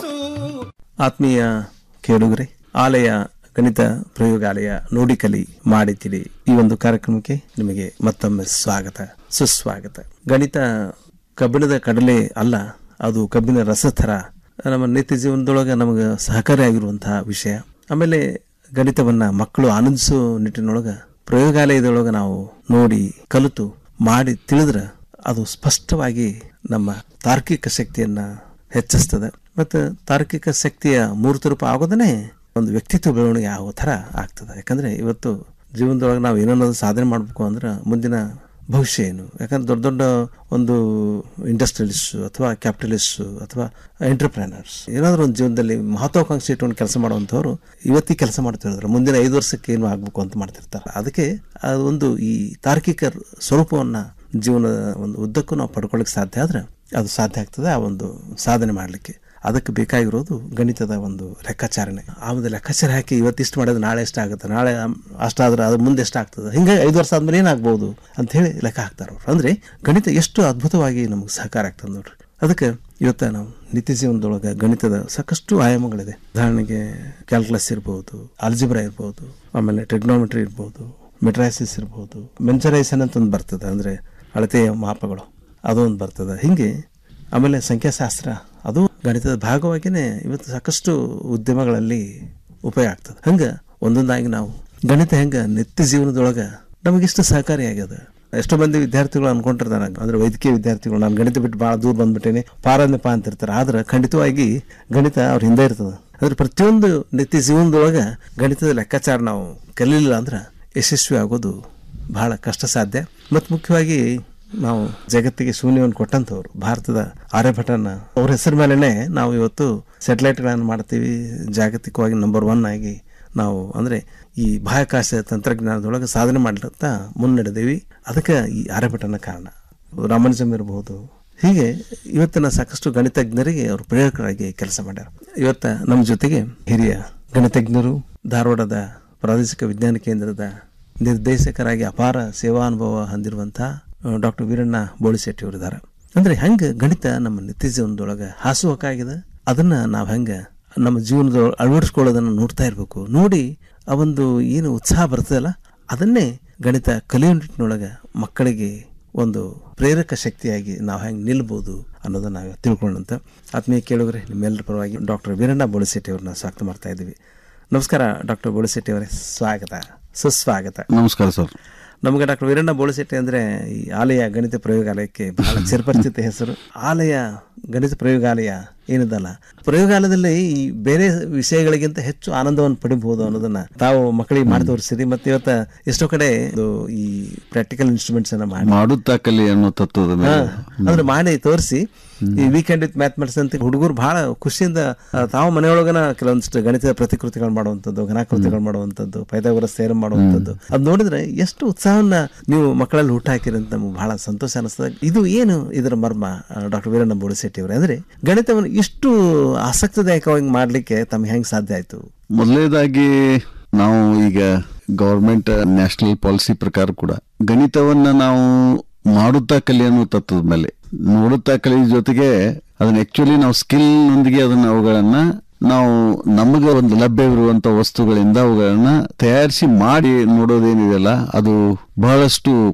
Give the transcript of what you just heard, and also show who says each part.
Speaker 1: ಆತ್ಮೀಯ ಕೇಳುಗರೆ ಆಲಯ ಗಣಿತ ಪ್ರಯೋಗಾಲಯ ನೋಡಿ ಕಲಿ ಮಾಡಿ ತಿಳಿ ಈ ಒಂದು ಕಾರ್ಯಕ್ರಮಕ್ಕೆ ನಿಮಗೆ ಮತ್ತೊಮ್ಮೆ ಸ್ವಾಗತ ಸುಸ್ವಾಗತ ಗಣಿತ ಕಬ್ಬಿಣದ ಕಡಲೆ ಅಲ್ಲ ಅದು ಕಬ್ಬಿನ ರಸ ಥರ ನಮ್ಮ ನಿತ್ಯ ಜೀವನದೊಳಗೆ ನಮಗೆ ಸಹಕಾರಿಯಾಗಿರುವಂತಹ ವಿಷಯ ಆಮೇಲೆ ಗಣಿತವನ್ನ ಮಕ್ಕಳು ಆನಂದಿಸೋ ನಿಟ್ಟಿನೊಳಗೆ ಪ್ರಯೋಗಾಲಯದೊಳಗೆ ನಾವು ನೋಡಿ ಕಲಿತು ಮಾಡಿ ತಿಳಿದ್ರೆ ಅದು ಸ್ಪಷ್ಟವಾಗಿ ನಮ್ಮ ತಾರ್ಕಿಕ ಶಕ್ತಿಯನ್ನ ಹೆಚ್ಚಿಸ್ತದೆ ಮತ್ತು ತಾರ್ಕಿಕ ಶಕ್ತಿಯ ಮೂರ್ತ ರೂಪ ಆಗೋದನ್ನೇ ಒಂದು ವ್ಯಕ್ತಿತ್ವ ಬೆಳವಣಿಗೆ ಆಗೋ ಥರ ಆಗ್ತದೆ ಯಾಕಂದ್ರೆ ಇವತ್ತು ಜೀವನದೊಳಗೆ ನಾವು ಏನನ್ನೋದು ಸಾಧನೆ ಮಾಡಬೇಕು ಅಂದ್ರೆ ಮುಂದಿನ ಭವಿಷ್ಯ ಏನು ಯಾಕಂದ್ರೆ ದೊಡ್ಡ ದೊಡ್ಡ ಒಂದು ಇಂಡಸ್ಟ್ರಿಯಲಿಸ್ಟ್ ಅಥವಾ ಕ್ಯಾಪಿಟಲಿಸ್ಟ್ ಅಥವಾ ಎಂಟರ್ಪ್ರೈನರ್ಸ್ ಏನಾದರೂ ಒಂದು ಜೀವನದಲ್ಲಿ ಮಹತ್ವಾಕಾಂಕ್ಷೆ ಇಟ್ಕೊಂಡು ಕೆಲಸ ಮಾಡುವಂಥವ್ರು ಇವತ್ತಿಗೆ ಕೆಲಸ ಮಾಡ್ತಿರ್ತಾರೆ ಮುಂದಿನ ಐದು ವರ್ಷಕ್ಕೆ ಏನು ಆಗಬೇಕು ಅಂತ ಮಾಡ್ತಿರ್ತಾರೆ ಅದಕ್ಕೆ ಅದು ಒಂದು ಈ ತಾರ್ಕಿಕ ಸ್ವರೂಪವನ್ನು ಜೀವನದ ಒಂದು ಉದ್ದಕ್ಕೂ ನಾವು ಪಡ್ಕೊಳ್ಳಿಕ್ಕೆ ಸಾಧ್ಯ ಆದ್ರೆ ಅದು ಸಾಧ್ಯ ಆಗ್ತದೆ ಆ ಒಂದು ಸಾಧನೆ ಮಾಡಲಿಕ್ಕೆ ಅದಕ್ಕೆ ಬೇಕಾಗಿರೋದು ಗಣಿತದ ಒಂದು ಲೆಕ್ಕಾಚಾರಣೆ ಆ ಒಂದು ಲೆಕ್ಕಾಚಾರ ಹಾಕಿ ಇವತ್ತಿಷ್ಟು ಮಾಡೋದು ನಾಳೆ ಎಷ್ಟಾಗುತ್ತೆ ನಾಳೆ ಅಷ್ಟಾದ್ರೆ ಅದು ಮುಂದೆ ಎಷ್ಟಾಗ್ತದೆ ಹಿಂಗೆ ಐದು ವರ್ಷ ಆದ್ಮೇಲೆ ಏನಾಗ್ಬೋದು ಅಂತ ಹೇಳಿ ಲೆಕ್ಕ ಹಾಕ್ತಾರೆ ಅವ್ರು ಅಂದರೆ ಗಣಿತ ಎಷ್ಟು ಅದ್ಭುತವಾಗಿ ನಮಗೆ ಸಹಕಾರ ಆಗ್ತದೆ ನೋಡ್ರಿ ಅದಕ್ಕೆ ಇವತ್ತ ನಾವು ನಿತ್ಯ ಜೀವನದೊಳಗೆ ಗಣಿತದ ಸಾಕಷ್ಟು ಆಯಾಮಗಳಿದೆ ಉದಾಹರಣೆಗೆ ಕ್ಯಾಲ್ಕುಲಸ್ ಇರ್ಬೋದು ಆಲ್ಜಿಬ್ರಾ ಇರ್ಬೋದು ಆಮೇಲೆ ಟೆಕ್ನಾಮೆಟ್ರಿ ಇರ್ಬೋದು ಮೆಟ್ರಾಸಿಸ್ ಇರ್ಬೋದು ಮೆಂಚರೈಸನ್ ಅಂತ ಒಂದು ಬರ್ತದೆ ಅಂದರೆ ಅಳತೆಯ ಮಾಪಗಳು ಅದು ಒಂದು ಬರ್ತದೆ ಹಿಂಗೆ ಆಮೇಲೆ ಸಂಖ್ಯಾಶಾಸ್ತ್ರ ಅದು ಗಣಿತದ ಭಾಗವಾಗಿಯೇ ಇವತ್ತು ಸಾಕಷ್ಟು ಉದ್ಯಮಗಳಲ್ಲಿ ಉಪಯೋಗ ಆಗ್ತದೆ ಹಂಗೆ ಒಂದೊಂದಾಗಿ ನಾವು ಗಣಿತ ಹೆಂಗೆ ನಿತ್ಯ ಜೀವನದೊಳಗೆ ನಮಗಿಷ್ಟು ಸಹಕಾರಿಯಾಗ್ಯದ ಎಷ್ಟೋ ಮಂದಿ ವಿದ್ಯಾರ್ಥಿಗಳು ಅನ್ಕೊಂಡಿರ್ತಾರೆ ಅಂದ್ರೆ ವೈದ್ಯಕೀಯ ವಿದ್ಯಾರ್ಥಿಗಳು ನಾನು ಗಣಿತ ಬಿಟ್ಟು ಭಾಳ ದೂರ ಬಂದ್ಬಿಟ್ಟೇನೆ ಪಾರನ್ಯಪ ಅಂತಿರ್ತಾರೆ ಆದ್ರೆ ಖಂಡಿತವಾಗಿ ಗಣಿತ ಅವ್ರ ಹಿಂದೆ ಇರ್ತದೆ ಅಂದ್ರೆ ಪ್ರತಿಯೊಂದು ನಿತ್ಯ ಜೀವನದೊಳಗೆ ಗಣಿತದ ಲೆಕ್ಕಾಚಾರ ನಾವು ಕಲೀಲಿಲ್ಲ ಅಂದ್ರೆ ಯಶಸ್ವಿ ಆಗೋದು ಬಹಳ ಕಷ್ಟ ಸಾಧ್ಯ ಮತ್ತು ಮುಖ್ಯವಾಗಿ ನಾವು ಜಗತ್ತಿಗೆ ಶೂನ್ಯವನ್ನು ಕೊಟ್ಟಂಥವ್ರು ಭಾರತದ ಆರ್ಯಭಟನ ಅವ್ರ ಹೆಸರ ಮೇಲೆನೆ ನಾವು ಇವತ್ತು ಸ್ಯಾಟಲೈಟ್ಗಳನ್ನು ಮಾಡ್ತೀವಿ ಜಾಗತಿಕವಾಗಿ ನಂಬರ್ ಒನ್ ಆಗಿ ನಾವು ಅಂದರೆ ಈ ಬಾಹ್ಯಾಕಾಶ ತಂತ್ರಜ್ಞಾನದೊಳಗೆ ಸಾಧನೆ ಮಾಡ್ಲತ್ತ ಮುನ್ನಡೆದೀವಿ ಅದಕ್ಕೆ ಈ ಆರ್ಯಭಟನ ಕಾರಣ ರಾಮಾನುಜಮ್ ಇರಬಹುದು ಹೀಗೆ ಇವತ್ತಿನ ಸಾಕಷ್ಟು ಗಣಿತಜ್ಞರಿಗೆ ಅವರು ಪ್ರೇರಕರಾಗಿ ಕೆಲಸ ಮಾಡ್ಯಾರ ಇವತ್ತ ನಮ್ಮ ಜೊತೆಗೆ ಹಿರಿಯ ಗಣಿತಜ್ಞರು ಧಾರವಾಡದ ಪ್ರಾದೇಶಿಕ ವಿಜ್ಞಾನ ಕೇಂದ್ರದ ನಿರ್ದೇಶಕರಾಗಿ ಅಪಾರ ಸೇವಾ ಅನುಭವ ಹೊಂದಿರುವಂಥ ಡಾಕ್ಟರ್ ವೀರಣ್ಣ ಬೋಳಿಶೆಟ್ಟಿ ಅವರಿದ್ದಾರೆ ಅಂದ್ರೆ ಹೆಂಗೆ ಗಣಿತ ನಮ್ಮ ನಿತ್ಯ ಜೀವನದೊಳಗೆ ಹಾಸುಹಕ್ಕಾಗಿದೆ ಅದನ್ನ ನಾವು ಹೆಂಗೆ ನಮ್ಮ ಜೀವನದ ಅಳವಡಿಸ್ಕೊಳ್ಳೋದನ್ನು ನೋಡ್ತಾ ಇರಬೇಕು ನೋಡಿ ಆ ಒಂದು ಏನು ಉತ್ಸಾಹ ಬರ್ತದಲ್ಲ ಅದನ್ನೇ ಗಣಿತ ಕಲಿಯೋ ನಿಟ್ಟಿನೊಳಗೆ ಮಕ್ಕಳಿಗೆ ಒಂದು ಪ್ರೇರಕ ಶಕ್ತಿಯಾಗಿ ನಾವು ಹೆಂಗೆ ನಿಲ್ಬೋದು ಅನ್ನೋದನ್ನ ನಾವು ತಿಳ್ಕೊಂಡಂತ ಆತ್ಮೀಯ ಕೇಳುಗರೆ ನಿಮ್ಮೆಲ್ಲರ ಪರವಾಗಿ ಡಾಕ್ಟರ್ ವೀರಣ್ಣ ಬೋಳಿಶೆಟ್ಟಿ ಅವ್ರನ್ನ ಸ್ವಾಗತ ಮಾಡ್ತಾ ಇದ್ದೀವಿ ನಮಸ್ಕಾರ ಡಾಕ್ಟರ್ ಬೋಳಿಶೆಟ್ಟಿ ಅವರೇ ಸ್ವಾಗತ ಸುಸ್ವಾಗತ
Speaker 2: ನಮಸ್ಕಾರ ಸರ್
Speaker 1: ನಮಗೆ ಡಾಕ್ಟರ್ ವೀರಣ್ಣ ಬೋಳಶೆಟ್ಟಿ ಅಂದ್ರೆ ಈ ಆಲಯ ಗಣಿತ ಪ್ರಯೋಗಾಲಯಕ್ಕೆ ಬಹಳ ಚಿರಪರಿಚಿತ ಹೆಸರು ಆಲಯ ಗಣಿತ ಪ್ರಯೋಗಾಲಯ ಏನಿದಲ್ಲ ಪ್ರಯೋಗಾಲಯದಲ್ಲಿ ಈ ಬೇರೆ ವಿಷಯಗಳಿಗಿಂತ ಹೆಚ್ಚು ಆನಂದವನ್ನು ಪಡಿಬಹುದು ಅನ್ನೋದನ್ನ ತಾವು ಮಕ್ಕಳಿಗೆ ಮಾಡಿ ತೋರಿಸಿರಿ ಮತ್ತೆ ಇವತ್ತ ಎಷ್ಟೋ ಕಡೆ ಇದು ಈ ಪ್ರಾಕ್ಟಿಕಲ್ ಇನ್ಸ್ಟ್ರೂಮೆಂಟ್ಸ್ ಅನ್ನ ಮಾಡಿ
Speaker 2: ಮಾಡುತ್ತಾ ಕಲಿ ಅನ್ನೋ ತತ್ವದ ಮೇಲೆ
Speaker 1: ಅಂದ್ರೆ ಮಾಡಿ ತೋರಿಸಿ ಈ ವೀಕೆಂಡ್ ವಿತ್ ಮ್ಯಾಥಮೆಟಿಕ್ಸ್ ಅಂತ ಹುಡುಗರು ಬಹಳ ಖುಷಿಯಿಂದ ಆ, ತಾವು ಮನೆಯೊಳಗನ ಕೆಲವೊಂದಿಷ್ಟು ಗಣಿತದ ಪ್ರತಿಕೃತಿಗಳು ಮಾಡುವಂಥದ್ದು ಘನಾಕೃತಿಗಳು ಮಾಡುವಂಥದ್ದು ಪೈದಾಗುರ ಸೇರ ಮಾಡುವಂಥದ್ದು ಅದು ನೋಡಿದ್ರೆ ಎಷ್ಟು ಉತ್ಸಾಹವನ್ನ ನೀವು ಮಕ್ಕಳಲ್ಲಿ ಹುಟ್ಟು ಹಾಕಿರಿ ಅಂತ ನಮ್ಗೆ ಬಹಳ ಸಂತೋಷ ಅನಿಸ್ತದೆ ಇದು ಏನು ಇದರ ಮರ್ಮ ಡಾಕ್ಟರ್ ವೀರಣ್ಣ ಬೋಳಿಶೆಟ್ಟಿ ಅವರೇ ಅಂದ್ರೆ ಗಣಿತವನ್ನು ಇಷ್ಟು ಆಸಕ್ತಿದಾಯಕವಾಗಿ ಮಾಡ್ಲಿಕ್ಕೆ ತಮ್ಗೆ ಹೆಂಗ್ ಸಾಧ್ಯ ಆಯ್ತು
Speaker 2: ಮೊದಲನೇದಾಗಿ ನಾವು ಈಗ ಗವರ್ಮೆಂಟ್ ನ್ಯಾಷನಲ್ ಪಾಲಿಸಿ ಪ್ರಕಾರ ಕೂಡ ಗಣಿತವನ್ನ ನಾವು ಮಾಡುತ್ತಾ ಕಲಿ ಅನ್ನೋ ತತ್ವದ ಮೇಲೆ ನೋಡುತ್ತಾ ಕಲಿಯ ಜೊತೆಗೆ ಅದನ್ನ ಆಕ್ಚುಲಿ ನಾವು ಸ್ಕಿಲ್ ನೊಂದಿಗೆ ಅದನ್ನ ಅವುಗಳನ್ನ ನಾವು ನಮಗೆ ಒಂದು ಲಭ್ಯವಿರುವಂತ ವಸ್ತುಗಳಿಂದ ಅವುಗಳನ್ನ ತಯಾರಿಸಿ ಮಾಡಿ ನೋಡೋದೇನಿದೆಯಲ್ಲ ಅದು ಬಹಳಷ್ಟು